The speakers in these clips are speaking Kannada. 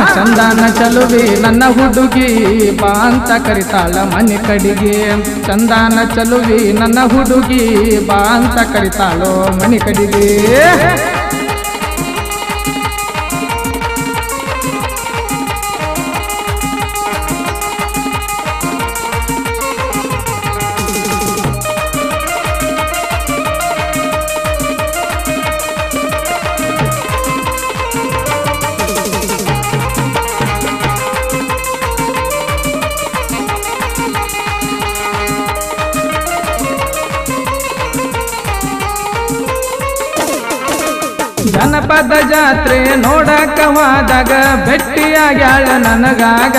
ಚಂದನ ಚಲುವಿ ನನ್ನ ಹುಡುಗಿ ಬಾ ಅಂತ ಕರಿತಾಳ ಮನೆ ಕಡಿಗೆ ಚಂದನ ಚಲುವಿ ನನ್ನ ಹುಡುಗಿ ಬಾ ಅಂತ ಕರಿತಾಳೋ ಮನೆ ಕಡಿಗೆ ಜನಪದ ಜಾತ್ರೆ ನೋಡಕ ಹೋದಾಗ ಭೆಟ್ಟಿಯಾಗ್ಯಾಳ ನನಗಾಗ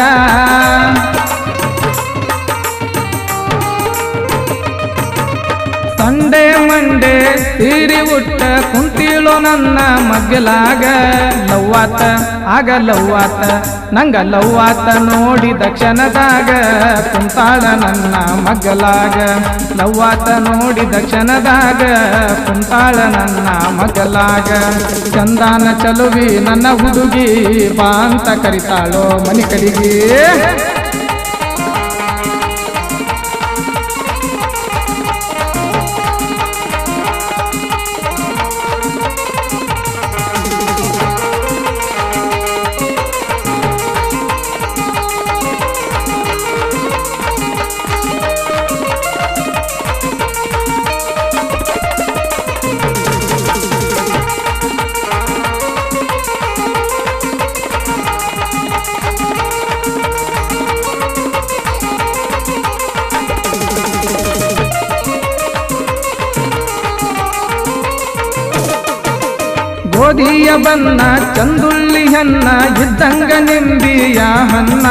ಸಂಡೆ ಮಂಡೆ ತೀರಿ ಉಟ್ಟ ಕುಂತಿಳೋ ನನ್ನ ಮಗ್ಗಲಾಗ ಲವ್ವಾತ ಆಗ ಲವ್ವಾತ ನಂಗ ಲವ್ವಾತ ನೋಡಿದ ಕ್ಷಣದಾಗ ಕುಂತಾಳ ನನ್ನ ಮಗ್ಗಲಾಗ ಲವ್ವಾತ ನೋಡಿದ ಕ್ಷಣದಾಗ ಕುಂತಾಳ ನನ್ನ ಮಗ್ಗಲಾಗ ಚಂದಾನ ಚಲುವಿ ನನ್ನ ಹುಡುಗಿ ಬಾ ಅಂತ ಕರಿತಾಳೋ ಮನೆ ಕಡಿಗೆ ಗೋಧಿಯ ಬನ್ನ ಚಂದುಳ್ಳಿ ಹನ್ನ ಇದ್ದಂಗ ನಿಂಬಿಯ ಹನ್ನ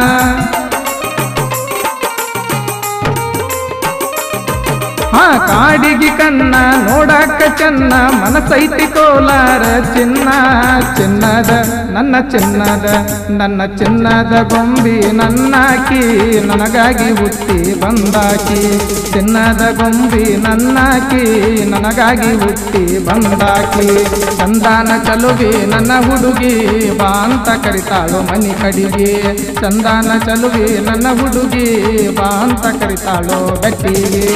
ಹಾ ಕಾಡಿಗೆ ಕನ್ನ ನೋಡಾಕ ಚೆನ್ನ ಮನಸೈತಿ ಕೋಲಾರ ಚಿನ್ನ ಚಿನ್ನದ ನನ್ನ ಚಿನ್ನದ ನನ್ನ ಚಿನ್ನದ ಗೊಂಬಿ ನನ್ನಾಕಿ ನನಗಾಗಿ ಹುಟ್ಟಿ ಬಂದಾಕಿ ಚಿನ್ನದ ಗೊಂಬಿ ನನ್ನಾಕಿ ನನಗಾಗಿ ಹುಟ್ಟಿ ಬಂದಾಕಿ ಚಂದಾನ ಚಲುವಿ ನನ್ನ ಹುಡುಗಿ ಬಾ ಅಂತ ಕರಿತಾಳು ಮನಿ ಕಡಿಗೆ ಚಂದಾನ ಚಲುವಿ ನನ್ನ ಹುಡುಗಿ ಬಾ ಅಂತ ಕರಿತಾಳು ಗಟ್ಟಿಗೆ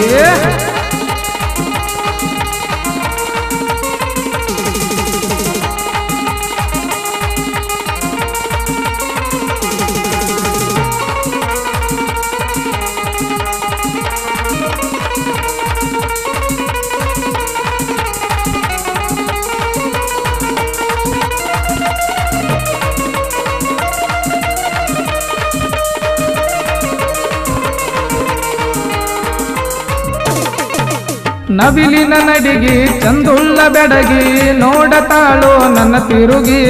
ನವಿಲಿನ ನಡಿಗಿ ಚಂದುಳ್ಳ ಬೆಡಗಿ ನೋಡತಾಳೋ ನನ್ನ ತಿರುಗಿ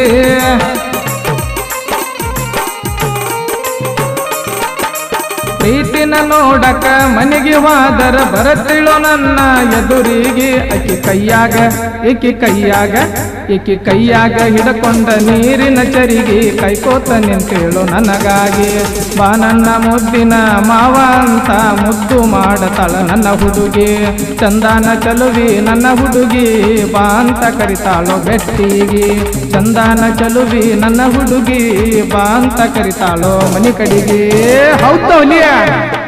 ಪ್ರೀತಿನ ನೋಡಕ ಮನೆಗೆ ಹೋದರ ಬರತಿಳೋ ನನ್ನ ಎದುರಿಗೆ ಅಕ್ಕಿ ಕೈಯಾಗ ಏಕಿ ಕೈಯಾಗ ಏಕಿ ಕೈಯಾಗ ಹಿಡಕೊಂಡ ನೀರಿನ ಚರಿಗೆ ಕೈಕೋತ ನಿಂತೇಳು ನನಗಾಗಿ ಬಾ ನನ್ನ ಮುದ್ದಿನ ಮಾವ ಅಂತ ಮುದ್ದು ಮಾಡತಾಳ ನನ್ನ ಹುಡುಗಿ ಚಂದಾನ ಚಲುವಿ ನನ್ನ ಹುಡುಗಿ ಬಾ ಅಂತ ಕರಿತಾಳೋ ಬೆಟ್ಟಿಗಿ ಚಂದಾನ ಚಲುವಿ ನನ್ನ ಹುಡುಗಿ ಬಾ ಅಂತ ಕರಿತಾಳೋ ಮನೆ ಕಡಿಗೆ ಹೌದೌಲಿಯ